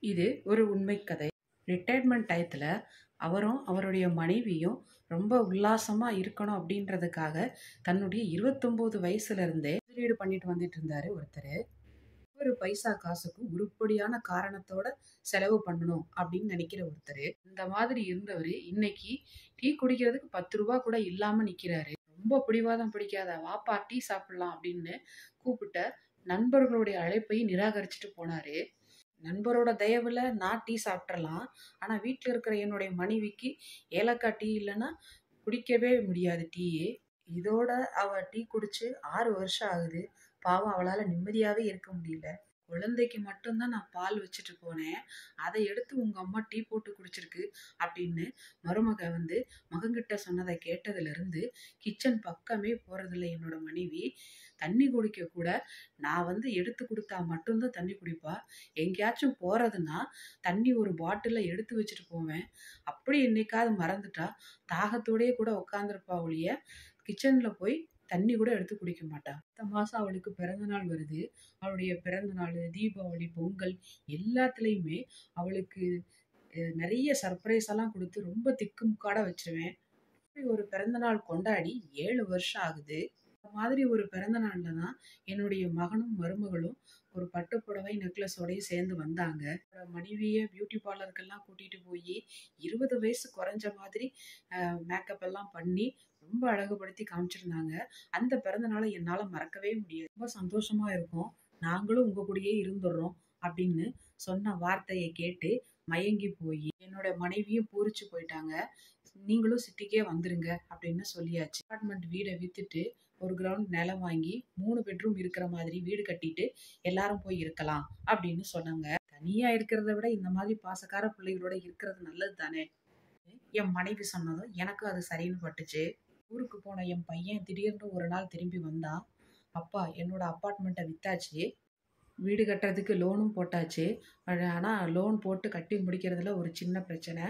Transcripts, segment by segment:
இது ஒரு உண்மை கதை ரிட்டையர்மெண்ட் டயத்தில் அவரும் அவருடைய மனைவியும் ரொம்ப உல்லாசமாக இருக்கணும் அப்படின்றதுக்காக தன்னுடைய இருபத்தொம்போது வயசுலேருந்தே முதலீடு பண்ணிட்டு வந்துட்டு இருந்தார் ஒருத்தர் ஒரு பைசா காசுக்கும் உருப்படியான காரணத்தோட செலவு பண்ணணும் அப்படின்னு நினைக்கிற ஒருத்தர் இந்த மாதிரி இருந்தவர் இன்னைக்கு டீ குடிக்கிறதுக்கு பத்து ரூபா கூட இல்லாமல் நிற்கிறாரு ரொம்ப பிடிவாதம் பிடிக்காத வாப்பா டீ சாப்பிடலாம் அப்படின்னு கூப்பிட்ட நண்பர்களுடைய அழைப்பை நிராகரிச்சுட்டு போனாரு நண்பரோட தயவில் நான் டீ சாப்பிட்றலாம் ஆனால் வீட்டில் இருக்கிற என்னுடைய மனைவிக்கு ஏலக்காய் டீ இல்லைன்னா குடிக்கவே முடியாது டீயே இதோட அவள் டீ குடிச்சு ஆறு வருஷம் ஆகுது பாவம் அவளால் நிம்மதியாகவே இருக்க முடியல குழந்தைக்கு மட்டும்தான் நான் பால் வச்சுட்டு போனேன் அதை எடுத்து உங்கள் அம்மா டீ போட்டு குடிச்சிருக்கு அப்படின்னு மருமக வந்து மகன்கிட்ட சொன்னதை கேட்டதுலேருந்து கிச்சன் பக்கமே போகிறதில்ல என்னோட மனைவி தண்ணி குடிக்க கூட நான் வந்து எடுத்து கொடுத்தா மட்டும்தான் தண்ணி குடிப்பா எங்கேயாச்சும் போகிறதுனா தண்ணி ஒரு பாட்டிலில் எடுத்து வச்சுட்டு போவேன் அப்படி என்னைக்காவது மறந்துட்டா தாகத்தோடயே கூட உட்காந்துருப்பா ஒழிய கிச்சனில் போய் தண்ணி கூட எடுத்து குடிக்க மாட்டா அடுத்த மாதம் அவளுக்கு பிறந்த நாள் வருது அவளுடைய பிறந்த நாள் தீபாவளி பொங்கல் எல்லாத்துலேயுமே அவளுக்கு அஹ், நிறைய சர்ப்ரைஸ் எல்லாம் கொடுத்து ரொம்ப திக்குமுக்காட வச்சிருவேன் இப்படி ஒரு பிறந்த நாள் கொண்டாடி ஏழு வருஷம் ஆகுது இந்த மாதிரி ஒரு பிறந்த நாளில் தான் என்னுடைய மகனும் மருமகளும் ஒரு பட்டு புடவை நெக்லஸோடய சேர்ந்து வந்தாங்க என்னோட மனைவியை பியூட்டி பார்லருக்கெல்லாம் கூட்டிகிட்டு போய் இருபது வயசு குறைஞ்ச மாதிரி மேக்கப் எல்லாம் பண்ணி ரொம்ப அழகுபடுத்தி காமிச்சிருந்தாங்க அந்த பிறந்த நாளை என்னால் மறக்கவே முடியாது ரொம்ப சந்தோஷமா இருக்கும் நாங்களும் உங்கள் கூடயே இருந்துடுறோம் அப்படின்னு சொன்ன வார்த்தையை கேட்டு மயங்கி போய் என்னோட மனைவியும் பூரிச்சு போயிட்டாங்க நீங்களும் சிட்டிக்கே வந்துருங்க அப்படின்னு சொல்லியாச்சு அப்பார்ட்மெண்ட் வீடை வித்துட்டு ஒரு கிரவுண்ட் நிலம் வாங்கி மூணு பெட்ரூம் இருக்கிற மாதிரி வீடு கட்டிட்டு எல்லாரும் போய் இருக்கலாம் அப்படின்னு சொன்னாங்க தனியா இருக்கிறத விட இந்த மாதிரி பாசக்கார பிள்ளைகளோட இருக்கிறது நல்லது தானே என் மனைவி சொன்னதும் எனக்கும் அது சரின்னு பட்டுச்சு ஊருக்கு போன என் பையன் திடீர்னு ஒரு நாள் திரும்பி வந்தான் அப்பா என்னோட அப்பார்ட்மெண்ட்டை வித்தாச்சு வீடு கட்டுறதுக்கு லோனும் போட்டாச்சு ஆனால் லோன் போட்டு கட்டி முடிக்கிறதுல ஒரு சின்ன பிரச்சனை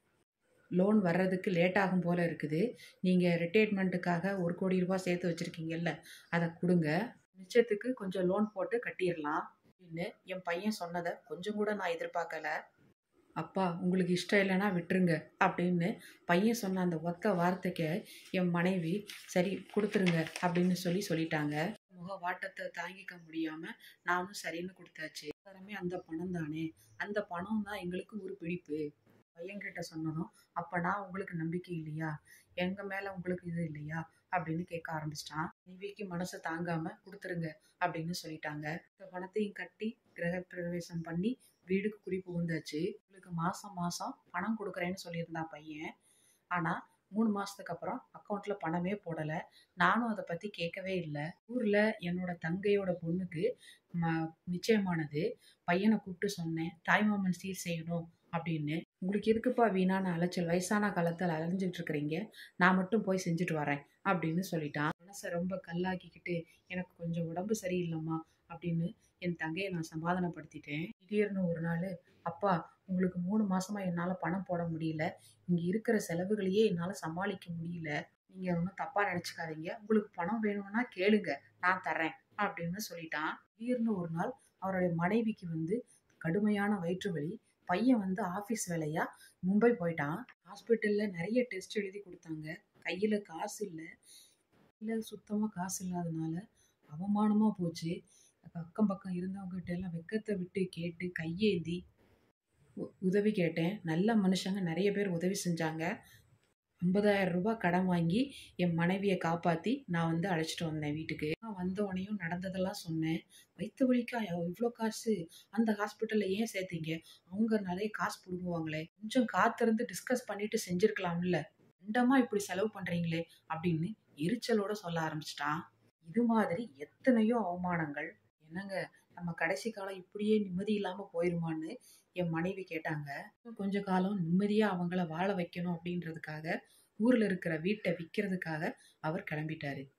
லோன் வர்றதுக்கு லேட் ஆகும் போல் இருக்குது நீங்கள் ரிட்டையர்மெண்ட்டுக்காக ஒரு கோடி ரூபாய் சேர்த்து வச்சுருக்கீங்கல்ல அதை கொடுங்க மிச்சத்துக்கு கொஞ்சம் லோன் போட்டு கட்டிடலாம் அப்படின்னு என் பையன் சொன்னதை கொஞ்சம் கூட நான் எதிர்பார்க்கல அப்பா உங்களுக்கு இஷ்டம் இல்லைன்னா விட்டுருங்க அப்படின்னு பையன் சொன்ன அந்த ஒத்த வார்த்தைக்கு என் மனைவி சரி கொடுத்துருங்க அப்படின்னு சொல்லி சொல்லிட்டாங்க முக வாட்டத்தை தாங்கிக்க முடியாமல் நானும் சரின்னு கொடுத்தாச்சு எல்லாருமே அந்த பணம் தானே அந்த பணம் தான் எங்களுக்கு ஒரு பிடிப்பு பையன்கிட்ட சொன்னதும் அப்போ நான் உங்களுக்கு நம்பிக்கை இல்லையா எங்கள் மேலே உங்களுக்கு இது இல்லையா அப்படின்னு கேட்க ஆரம்பிச்சிட்டான் மனைவிக்கு மனசை தாங்காம கொடுத்துருங்க அப்படின்னு சொல்லிட்டாங்க இந்த பணத்தையும் கட்டி கிரக பிரவேசம் பண்ணி வீடுக்கு குடி புகுந்தாச்சு உங்களுக்கு மாதம் மாதம் பணம் கொடுக்குறேன்னு சொல்லியிருந்தான் பையன் ஆனால் மூணு மாதத்துக்கு அப்புறம் அக்கௌண்ட்டில் பணமே போடலை நானும் அதை பற்றி கேட்கவே இல்லை ஊரில் என்னோட தங்கையோட பொண்ணுக்கு ம நிச்சயமானது பையனை கூப்பிட்டு சொன்னேன் தாய்மாமன் சீர் செய்யணும் அப்படின்னு உங்களுக்கு எதுக்குப்பா வீணான அலைச்சல் வயசான காலத்தில் அலைஞ்சிட்டு இருக்கிறீங்க நான் மட்டும் போய் செஞ்சுட்டு வரேன் அப்படின்னு சொல்லிட்டான் மனசை ரொம்ப கல்லாக்கிக்கிட்டு எனக்கு கொஞ்சம் உடம்பு சரியில்லைம்மா அப்படின்னு என் தங்கையை நான் சமாதானப்படுத்திட்டேன் திடீர்னு ஒரு நாள் அப்பா உங்களுக்கு மூணு மாசமா என்னால் பணம் போட முடியல இங்கே இருக்கிற செலவுகளையே என்னால் சமாளிக்க முடியல நீங்கள் ஒன்றும் தப்பாக நினச்சிக்காதீங்க உங்களுக்கு பணம் வேணும்னா கேளுங்க நான் தரேன் அப்படின்னு சொல்லிட்டான் திடீர்னு ஒரு நாள் அவருடைய மனைவிக்கு வந்து கடுமையான வயிற்று வலி பையன் வந்து ஆஃபீஸ் வேலையா மும்பை போயிட்டான் ஹாஸ்பிட்டலில் நிறைய டெஸ்ட் எழுதி கொடுத்தாங்க கையில் காசு இல்லை இல்லை சுத்தமாக காசு இல்லாதனால அவமானமாக போச்சு அக்கம் பக்கம் இருந்தவங்ககிட்ட எல்லாம் வெக்கத்தை விட்டு கேட்டு கையேந்தி உ- உதவி கேட்டேன் நல்ல மனுஷங்க நிறைய பேர் உதவி செஞ்சாங்க ஐம்பதாயிரம் ரூபாய் கடன் வாங்கி என் மனைவியை காப்பாற்றி நான் வந்து அழைச்சிட்டு வந்தேன் வீட்டுக்கு நான் வந்த உடனேயும் நடந்ததெல்லாம் சொன்னேன் வயிற்று வலிக்கா இவ்வளோ காசு அந்த ஹாஸ்பிட்டலில் ஏன் சேர்த்தீங்க அவங்க நிறைய காசு பிடுங்குவாங்களே கொஞ்சம் காத்திருந்து டிஸ்கஸ் பண்ணிட்டு செஞ்சுருக்கலாம்ல ரெண்டமா இப்படி செலவு பண்ணுறீங்களே அப்படின்னு எரிச்சலோட சொல்ல ஆரம்பிச்சிட்டான் இது மாதிரி எத்தனையோ அவமானங்கள் என்னங்க நம்ம கடைசி காலம் இப்படியே நிம்மதி இல்லாமல் போயிருமான்னு என் மனைவி கேட்டாங்க இன்னும் கொஞ்ச காலம் நிம்மதியாக அவங்கள வாழ வைக்கணும் அப்படின்றதுக்காக ஊரில் இருக்கிற வீட்டை விற்கிறதுக்காக அவர் கிளம்பிட்டாரு